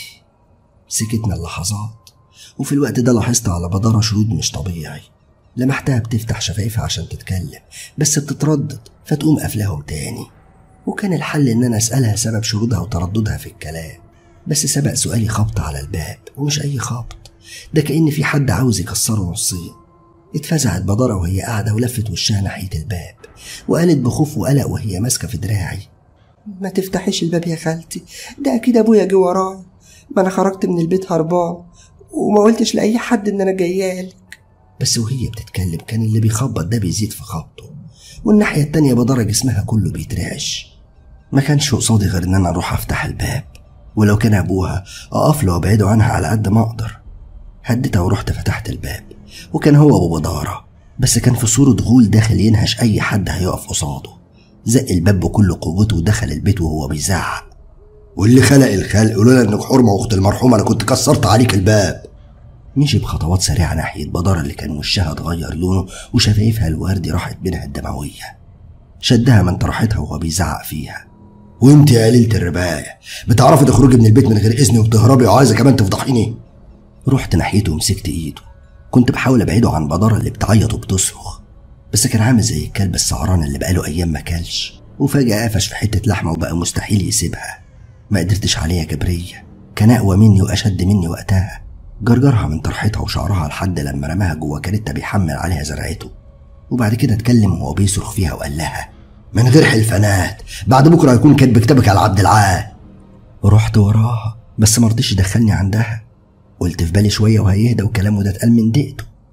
سكتنا اللحظات وفي الوقت ده لاحظت على بدارة شرود مش طبيعي لمحتها بتفتح شفايفها عشان تتكلم بس بتتردد فتقوم قافلاهم تاني وكان الحل ان انا اسالها سبب شرودها وترددها في الكلام بس سبق سؤالي خبط على الباب ومش اي خبط ده كأن في حد عاوز يكسره نصين اتفزعت بدارة وهي قاعدة ولفت وشها ناحية الباب وقالت بخوف وقلق وهي ماسكة في دراعي ما تفتحيش الباب يا خالتي ده اكيد ابويا جه ورايا ما انا خرجت من البيت هربان وما قلتش لاي حد ان انا جايالك بس وهي بتتكلم كان اللي بيخبط ده بيزيد في خبطه والناحية التانية بدارة جسمها كله بيترعش ما كانش قصادي غير ان انا اروح افتح الباب ولو كان ابوها اقف له وابعده عنها على قد ما اقدر هديتها ورحت فتحت الباب وكان هو ابو بدارة بس كان في صورة غول داخل ينهش اي حد هيقف قصاده زق الباب بكل قوته ودخل البيت وهو بيزعق واللي خلق الخلق ولولا انك حرمه واخت المرحومه انا كنت كسرت عليك الباب مشي بخطوات سريعه ناحيه بدارة اللي كان وشها اتغير لونه وشفايفها الوردي راحت بينها الدمويه شدها من طرحتها وهو بيزعق فيها وانت يا قليلة الرباية بتعرفي تخرجي من البيت من غير اذني وبتهربي وعايزه كمان تفضحيني رحت ناحيته ومسكت ايده كنت بحاول ابعده عن بدارة اللي بتعيط وبتصرخ بس كان عامل زي الكلب السعران اللي بقاله ايام ما كلش وفجأة قفش في حتة لحمة وبقى مستحيل يسيبها ما قدرتش عليها جبرية كان أقوى مني وأشد مني وقتها جرجرها من طرحتها وشعرها لحد لما رماها جوه كاريتا بيحمل عليها زرعته وبعد كده اتكلم وهو بيصرخ فيها وقال لها من غير حلفانات بعد بكره هيكون كاتب كتابك على عبد العال رحت وراها بس مرضيش يدخلني عندها قلت في بالي شويه وهيهدى وكلامه ده اتقال من دقته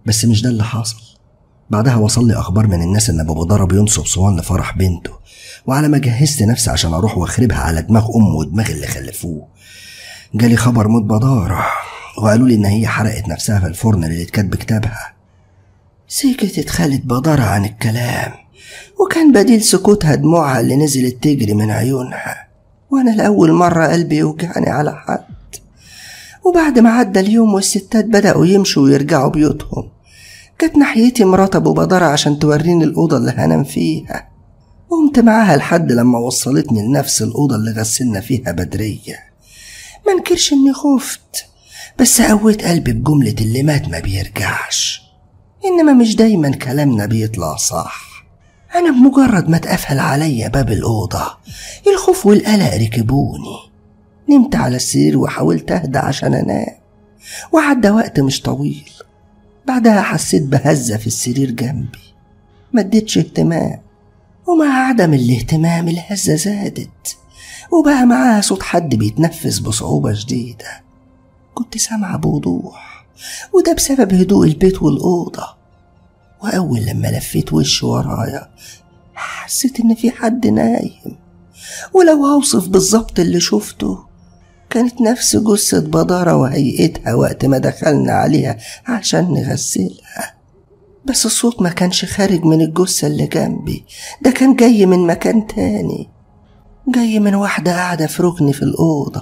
بس مش ده اللي حصل بعدها وصل لي أخبار من الناس إن أبو بدارة بينصب صوان لفرح بنته وعلى ما جهزت نفسي عشان أروح وأخربها على دماغ أمه ودماغ اللي خلفوه جالي خبر موت بدارة وقالوا لي إن هي حرقت نفسها في الفرن اللي اتكتب كتابها سكتت خالد بدارة عن الكلام وكان بديل سكوتها دموعها اللي نزلت تجري من عيونها وأنا لأول مرة قلبي يوجعني على حد وبعد ما عدى اليوم والستات بدأوا يمشوا ويرجعوا بيوتهم جت ناحيتي مرات أبو بدارة عشان توريني الأوضة اللي هنام فيها قمت معاها لحد لما وصلتني لنفس الأوضة اللي غسلنا فيها بدرية منكرش إني خفت بس قويت قلبي بجملة اللي مات ما بيرجعش إنما مش دايما كلامنا بيطلع صح أنا بمجرد ما اتقفل عليا باب الأوضة الخوف والقلق ركبوني نمت على السرير وحاولت أهدى عشان أنام وعدى وقت مش طويل بعدها حسيت بهزة في السرير جنبي مديتش اهتمام ومع عدم الاهتمام الهزة زادت وبقى معاها صوت حد بيتنفس بصعوبة شديدة كنت سامعة بوضوح وده بسبب هدوء البيت والأوضة وأول لما لفيت وشي ورايا حسيت إن في حد نايم ولو هوصف بالظبط اللي شفته كانت نفس جثة بدارة وهيئتها وقت ما دخلنا عليها عشان نغسلها بس الصوت ما كانش خارج من الجثة اللي جنبي ده كان جاي من مكان تاني جاي من واحدة قاعدة في ركن في الأوضة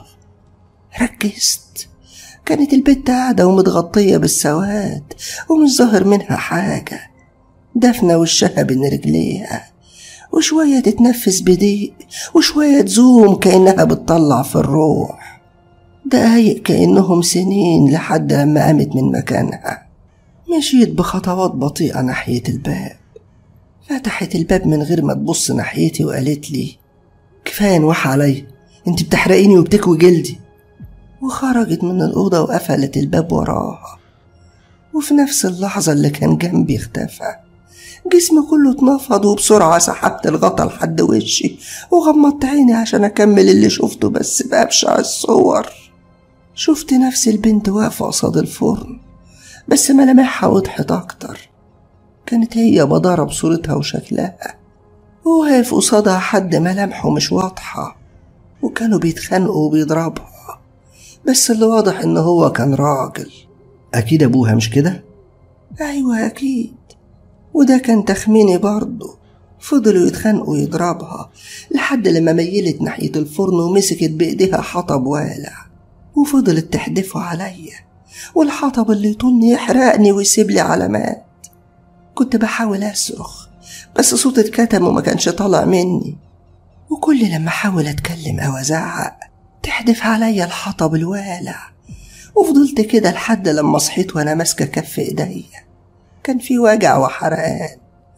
ركزت كانت البت قاعدة ومتغطية بالسواد ومش ظاهر منها حاجة دفنة وشها بين رجليها وشوية تتنفس بضيق وشوية تزوم كأنها بتطلع في الروح دقايق كأنهم سنين لحد لما قامت من مكانها مشيت بخطوات بطيئة ناحية الباب فتحت الباب من غير ما تبص ناحيتي وقالت لي كفاية نوح عليا انت بتحرقيني وبتكوي جلدي وخرجت من الأوضة وقفلت الباب وراها وفي نفس اللحظة اللي كان جنبي اختفى جسمي كله اتنفض وبسرعة سحبت الغطا لحد وشي وغمضت عيني عشان أكمل اللي شفته بس بأبشع الصور شفت نفس البنت واقفة قصاد الفرن بس ملامحها وضحت أكتر كانت هي بدارة بصورتها وشكلها وواقف قصادها حد ملامحه مش واضحة وكانوا بيتخانقوا وبيضربها بس اللي واضح إن هو كان راجل أكيد أبوها مش كده؟ أيوة أكيد وده كان تخميني برضه فضلوا يتخانقوا يضربها لحد لما ميلت ناحية الفرن ومسكت بإيديها حطب والع وفضلت تحدفه عليا والحطب اللي يطولني يحرقني ويسيب لي علامات كنت بحاول أصرخ بس صوت اتكتم وما كانش طالع مني وكل لما أحاول أتكلم أو أزعق تحدف عليا الحطب الوالع وفضلت كده لحد لما صحيت وأنا ماسكة كف إيديا كان في وجع وحرقان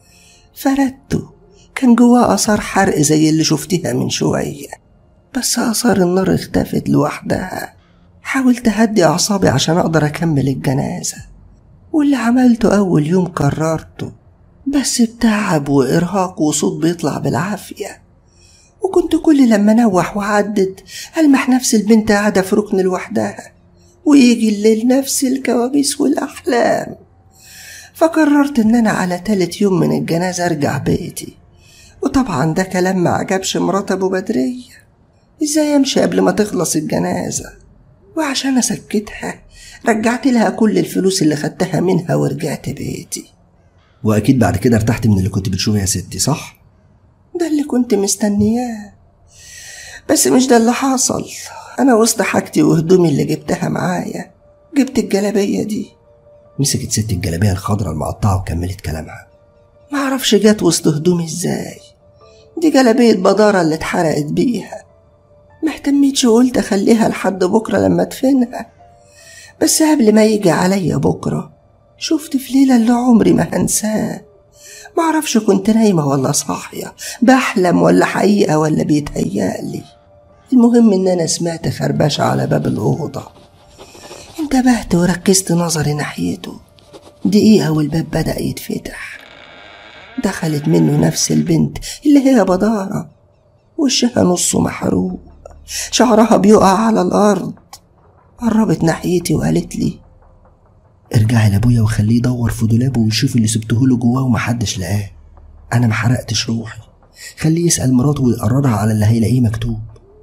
فردته كان جواه آثار حرق زي اللي شفتها من شوية بس آثار النار اختفت لوحدها حاولت أهدي أعصابي عشان أقدر أكمل الجنازة واللي عملته أول يوم كررته بس بتعب وإرهاق وصوت بيطلع بالعافية وكنت كل لما نوح وعدت ألمح نفس البنت قاعدة في ركن لوحدها ويجي الليل نفس الكوابيس والأحلام فقررت إن أنا على تالت يوم من الجنازة أرجع بيتي وطبعا ده كلام ما عجبش مرات أبو بدرية إزاي أمشي قبل ما تخلص الجنازة وعشان أسكتها رجعت لها كل الفلوس اللي خدتها منها ورجعت بيتي وأكيد بعد كده ارتحت من اللي كنت بتشوفه يا ستي صح؟ ده اللي كنت مستنياه بس مش ده اللي حصل أنا وسط حاجتي وهدومي اللي جبتها معايا جبت الجلابية دي مسكت ست الجلابية الخضراء المقطعة وكملت كلامها معرفش جت وسط هدومي ازاي دي جلابية بدارة اللي اتحرقت بيها مهتمتش وقلت اخليها لحد بكرة لما ادفنها بس قبل ما يجي عليا بكرة شفت في ليلة اللي عمري ما هنساه معرفش كنت نايمة ولا صاحية بحلم ولا حقيقة ولا بيتهيألي المهم ان انا سمعت خربشة على باب الأوضة انتبهت وركزت نظري ناحيته دقيقة والباب بدأ يتفتح دخلت منه نفس البنت اللي هي بدارة وشها نصه محروق شعرها بيقع على الأرض قربت ناحيتي وقالت لي ارجعي لابويا وخليه يدور في دولابه ويشوف اللي سبته له جواه ومحدش لقاه انا ما حرقتش روحي خليه يسال مراته ويقررها على اللي هيلاقيه مكتوب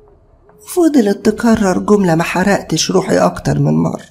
فضلت تكرر جملة ما حرقتش روحي أكتر من مرة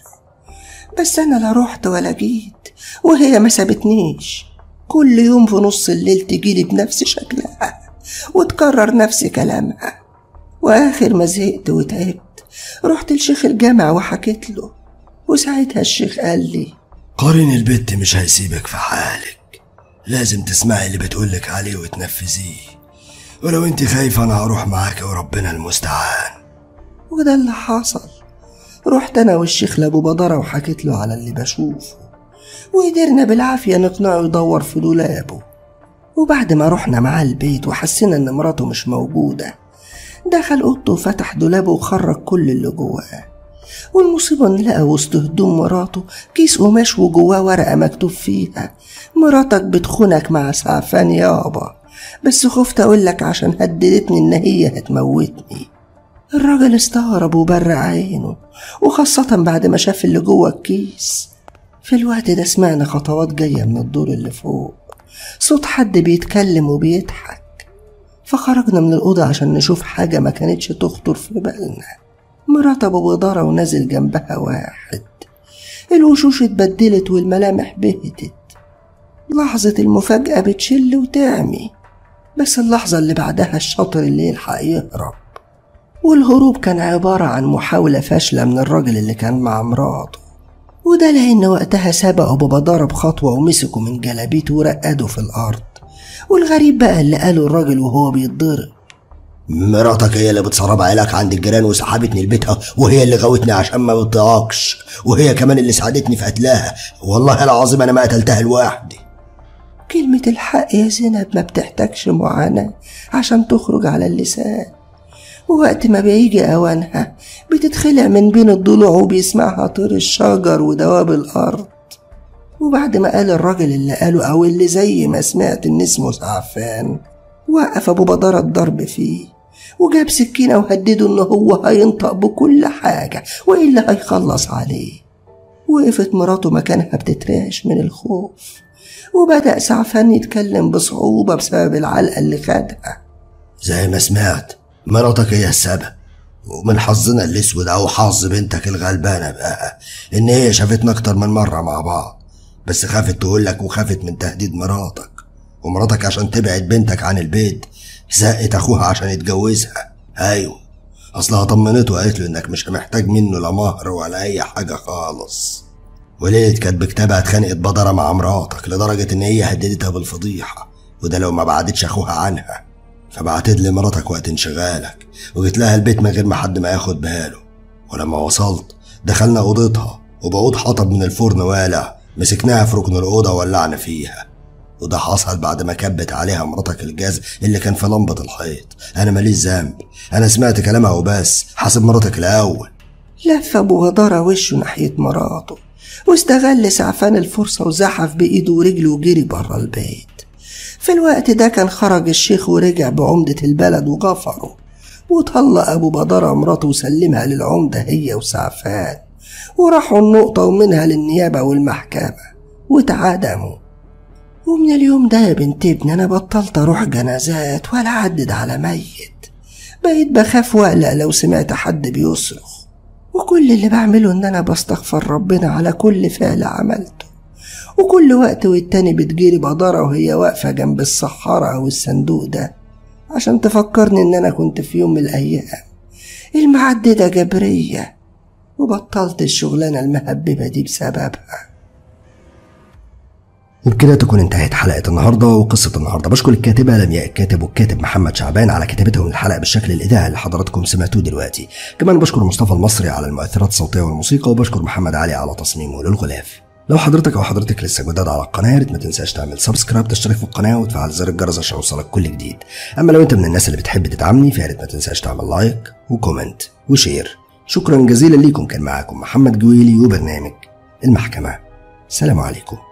بس أنا لا رحت ولا جيت وهي ما سابتنيش كل يوم في نص الليل تجيلي بنفس شكلها وتكرر نفس كلامها وآخر ما زهقت وتعبت رحت لشيخ الجامع وحكيت له وساعتها الشيخ قال لي قارن البت مش هيسيبك في حالك لازم تسمعي اللي بتقولك عليه وتنفذيه ولو انت خايفة انا هروح معاك وربنا المستعان وده اللي حصل رحت أنا والشيخ لأبو بدرة وحكيت له على اللي بشوفه وقدرنا بالعافية نقنعه يدور في دولابه وبعد ما رحنا معاه البيت وحسينا إن مراته مش موجودة دخل أوضته وفتح دولابه وخرج كل اللي جواه والمصيبة إن لقى وسط هدوم مراته كيس قماش وجواه ورقة مكتوب فيها مراتك بتخونك مع سعفان يابا بس خفت أقولك عشان هددتني إن هي هتموتني الراجل استغرب وبرع عينه وخاصة بعد ما شاف اللي جوه الكيس في الوقت ده سمعنا خطوات جاية من الدور اللي فوق صوت حد بيتكلم وبيضحك فخرجنا من الأوضة عشان نشوف حاجة ما كانتش تخطر في بالنا مرات أبو بدارة ونازل جنبها واحد الوشوش اتبدلت والملامح بهتت لحظة المفاجأة بتشل وتعمي بس اللحظة اللي بعدها الشاطر اللي يلحق يهرب والهروب كان عبارة عن محاولة فاشلة من الراجل اللي كان مع مراته وده لأن وقتها سبق أبو بدارة بخطوة ومسكه من جلابيته ورقده في الأرض والغريب بقى اللي قاله الراجل وهو بيتضرب مراتك هي اللي بتسرب عيالك عند الجيران وسحبتني لبيتها وهي اللي غوتني عشان ما بطيقكش وهي كمان اللي ساعدتني في قتلها والله العظيم انا ما قتلتها لوحدي كلمة الحق يا زينب ما بتحتاجش معاناة عشان تخرج على اللسان ووقت ما بيجي أوانها بتتخلع من بين الضلوع وبيسمعها طير الشجر ودواب الأرض وبعد ما قال الراجل اللي قاله أو اللي زي ما سمعت إن اسمه سعفان وقف أبو بدر الضرب فيه وجاب سكينة وهدده إن هو هينطق بكل حاجة وإلا هيخلص عليه وقفت مراته مكانها بتترعش من الخوف وبدأ سعفان يتكلم بصعوبة بسبب العلقة اللي خدها زي ما سمعت مراتك هي السبب ومن حظنا الاسود او حظ بنتك الغلبانه بقى ان هي شافتنا اكتر من مره مع بعض بس خافت تقول لك وخافت من تهديد مراتك ومراتك عشان تبعد بنتك عن البيت زقت اخوها عشان يتجوزها ايوه اصلها طمنته وقالت له انك مش محتاج منه لا مهر ولا اي حاجه خالص وليلة كانت بكتابها اتخانقت بدرة مع مراتك لدرجة إن هي هددتها بالفضيحة وده لو ما بعدتش أخوها عنها فبعتت لي مراتك وقت انشغالك وجيت لها البيت من غير ما حد ما ياخد باله ولما وصلت دخلنا أوضتها وبعود حطب من الفرن والع مسكناها في ركن الأوضة وولعنا فيها وده حصل بعد ما كبت عليها مراتك الجاز اللي كان في لمبة الحيط أنا ماليش ذنب أنا سمعت كلامها وبس حاسب مراتك الأول لف أبو غدارة وشه ناحية مراته واستغل سعفان الفرصة وزحف بإيده ورجله وجري بره البيت في الوقت ده كان خرج الشيخ ورجع بعمدة البلد وغفره وطلق أبو بدرة مراته وسلمها للعمدة هي وسعفان وراحوا النقطة ومنها للنيابة والمحكمة واتعدموا ومن اليوم ده يا بنت ابني أنا بطلت أروح جنازات ولا أعدد على ميت بقيت بخاف وأقلق لو سمعت حد بيصرخ وكل اللي بعمله إن أنا بستغفر ربنا على كل فعل عملته وكل وقت والتاني بتجيلي بدارة وهي واقفة جنب الصحارة أو الصندوق ده عشان تفكرني إن أنا كنت في يوم من الأيام المعددة جبرية وبطلت الشغلانة المهببة دي بسببها وبكده تكون انتهت حلقة النهاردة وقصة النهاردة بشكر الكاتبة لمياء الكاتب والكاتب محمد شعبان على كتابتهم الحلقة بالشكل الإذاعي اللي حضراتكم سمعتوه دلوقتي كمان بشكر مصطفى المصري على المؤثرات الصوتية والموسيقى وبشكر محمد علي على تصميمه للغلاف لو حضرتك او حضرتك لسه جداد على القناه يا ريت ما تنساش تعمل سبسكرايب تشترك في القناه وتفعل زر الجرس عشان يوصلك كل جديد اما لو انت من الناس اللي بتحب تدعمني فيا ريت ما تنساش تعمل لايك وكومنت وشير شكرا جزيلا ليكم كان معاكم محمد جويلي وبرنامج المحكمه سلام عليكم